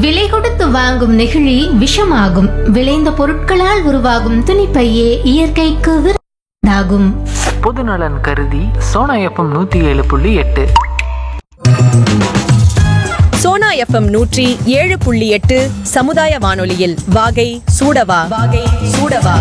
விலை கொடுத்து வாங்கும் நெகிழி விஷமாகும் விளைந்த பொருட்களால் உருவாகும் துணிப்பையே இயற்கைக்கு விருந்தாகும் பொதுநலன் கருதி சோனா எஃப்எம் நூற்றி ஏழு புள்ளி எட்டு சோனா எஃப்எம் நூற்றி ஏழு புள்ளி எட்டு சமுதாய வானொலியில் வாகை சூடவா வாகை சூடவா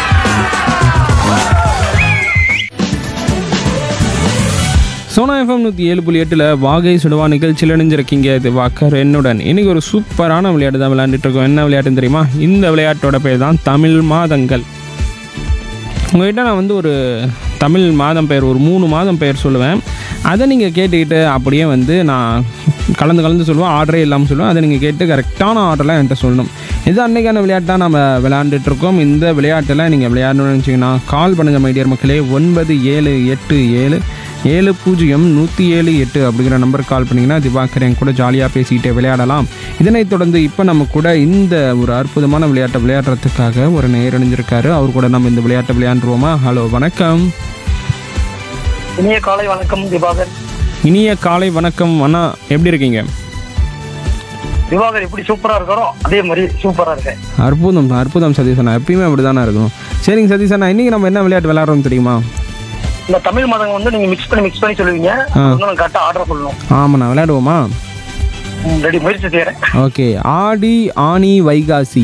சோனா எஃப்எம் நூற்றி ஏழு புள்ளி எட்டில் வாகை சுடுவா நிகழ்ச்சியில் இணைஞ்சிருக்கீங்க இது வாக்கர் என்னுடன் இன்னைக்கு ஒரு சூப்பரான விளையாட்டு தான் விளையாண்டுட்டு இருக்கோம் என்ன விளையாட்டுன்னு தெரியுமா இந்த விளையாட்டோட பேர் தான் தமிழ் மாதங்கள் உங்கள்கிட்ட நான் வந்து ஒரு தமிழ் மாதம் பெயர் ஒரு மூணு மாதம் பெயர் சொல்லுவேன் அதை நீங்கள் கேட்டுக்கிட்டு அப்படியே வந்து நான் கலந்து கலந்து சொல்லுவேன் ஆர்டரே இல்லாமல் சொல்லுவேன் அதை நீங்கள் கேட்டு கரெக்டான ஆர்டரில் என்கிட்ட சொல்லணும் இது அன்றைக்கான விளையாட்டாக நம்ம விளையாண்டுட்டு இருக்கோம் இந்த விளையாட்டில் நீங்கள் விளையாடணும்னு நினச்சிங்கன்னா கால் பண்ணுங்கள் மைடியர் மக்களே ஒன்பது ஏழு எட்டு ஏழு ஏழு பூஜ்ஜியம் நூற்றி ஏழு எட்டு அப்படிங்கிற நம்பருக்கு கால் பண்ணிங்கன்னா திவாகர் என் கூட ஜாலியாக பேசிக்கிட்டே விளையாடலாம் இதனைத் தொடர்ந்து இப்போ நம்ம கூட இந்த ஒரு அற்புதமான விளையாட்டை விளையாடுறதுக்காக ஒரு நேர் அணிஞ்சிருக்காரு அவர் கூட நம்ம இந்த விளையாட்டை விளையாண்டுருவோமா ஹலோ வணக்கம் இனிய காலை வணக்கம் திவாகர் இனிய காலை வணக்கம் அண்ணா எப்படி இருக்கீங்க திவாகர் எப்படி சூப்பரா இருக்காரோ அதே மாதிரி சூப்பரா இருக்கேன் அற்புதம் அற்புதம் சதீஷ் அண்ணா எப்பயுமே அப்படி தானே இருக்கணும் சரிங்க சதீஷ் அண்ணா இன்னைக்கு நம்ம என்ன விளையாட்டு விளையாடுறோம் தெரியுமா இந்த தமிழ் மதங்க வந்து நீங்க மிக்ஸ் பண்ணி மிக்ஸ் பண்ணி சொல்லுவீங்க ஆ. வந்து நான் கரெக்டா ஆர்டர் சொல்லணும் ஆமாண்ணா விளையாடுவோமா ரெடி முயற்சி செய்யறேன் ஓகே ஆடி ஆனி வைகாசி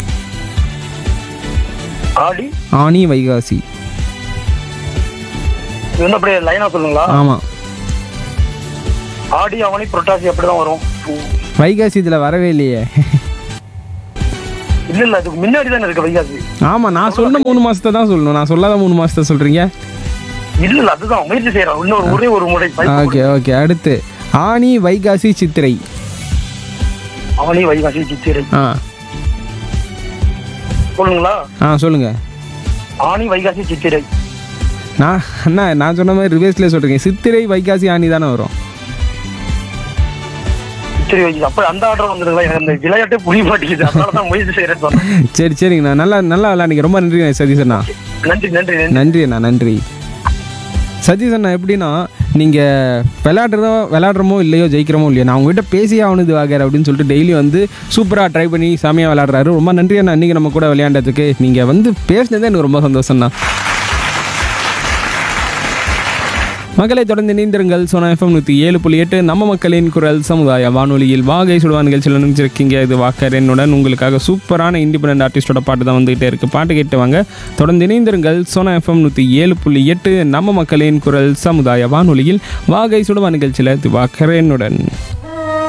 ஆடி ஆனி வைகாசி இது வந்து அப்படியே லைனா சொல்லுங்களா ஆமாம் ஆடி அவனி புரட்டாசி அப்படிதான் வரும் வைகாசி இதில் வரவே இல்லையே இல்ல இல்ல அதுக்கு முன்னாடி தானே இருக்கு வைகாசி ஆமாம் நான் சொன்ன மூணு மாதத்தை தான் சொல்லணும் நான் சொல்லாத மூணு மாதத்தை சொல்கிறீங்க இல்ல இல்ல அதுதான் முயற்சி செய்யறேன் இன்னொரு ஒரே ஒரு முறை வாய்ப்பு ஓகே ஓகே அடுத்து ஆனி வைகாசி சித்திரை கொடு. அவனி வைகாசி சித்திரை ஆ சொல்லுங்களா ஆ சொல்லுங்கள் ஆணி வைகாசி சித்திரை நான் அண்ணா நான் சொன்ன மாதிரி ரிவேர்ஸ்லேயே சொல்கிறீங்க சித்திரை வைகாசி ஆனி தானே வரும் சித்திரை வைகாசி அப்ப அந்த ஆர்டர் வந்துருங்களா எனக்கு அந்த விளையாட்டே புரிய மாட்டேங்குது அதனால தான் முயற்சி செய்யறேன்னு சொன்னேன் சரி சரிங்கண்ணா நல்லா நல்லா விளையாண்டிங்க ரொம்ப நன்றி சதீஷ் அண்ணா நன்றி நன்றி நன்றி நன்றி அண்ணா நன்றி சதீஷ் அண்ணா எப்படின்னா நீங்கள் விளையாடுறதோ விளையாடுறமோ இல்லையோ ஜெயிக்கிறமோ இல்லையோ நான் உங்ககிட்ட பேசியே ஆகணுது வாகர் அப்படின்னு சொல்லிட்டு டெய்லி வந்து சூப்பராக ட்ரை பண்ணி செமையாக விளையாடுறாரு ரொம்ப நன்றி அண்ணா இன்றைக்கி நம்ம கூட விளையாண்டதுக்கு நீங்கள் வந்து பேசினதே எனக்கு ரொம்ப சந்தோஷம்ண்ணா மக்களை தொடர்ந்து இணைந்திருங்கள் சோனா எஃப்எம் நூற்றி ஏழு புள்ளி எட்டு நம்ம மக்களின் குரல் சமுதாய வானொலியில் வாகை சுடுவா நிகழ்ச்சியில் நினைச்சிருக்கீங்க இது வாக்கர் என்னுடன் உங்களுக்காக சூப்பரான இண்டிபெண்டன்ட் ஆர்டிஸ்டோட பாட்டு தான் வந்துகிட்டே இருக்குது பாட்டு கேட்டு வாங்க தொடர்ந்து இணைந்திருங்கள் சோனா எஃப்எம் நூற்றி ஏழு புள்ளி எட்டு நம்ம மக்களின் குரல் சமுதாய வானொலியில் வாகை சுடுவா நிகழ்ச்சியில் இது வாக்கர் என்னுடன்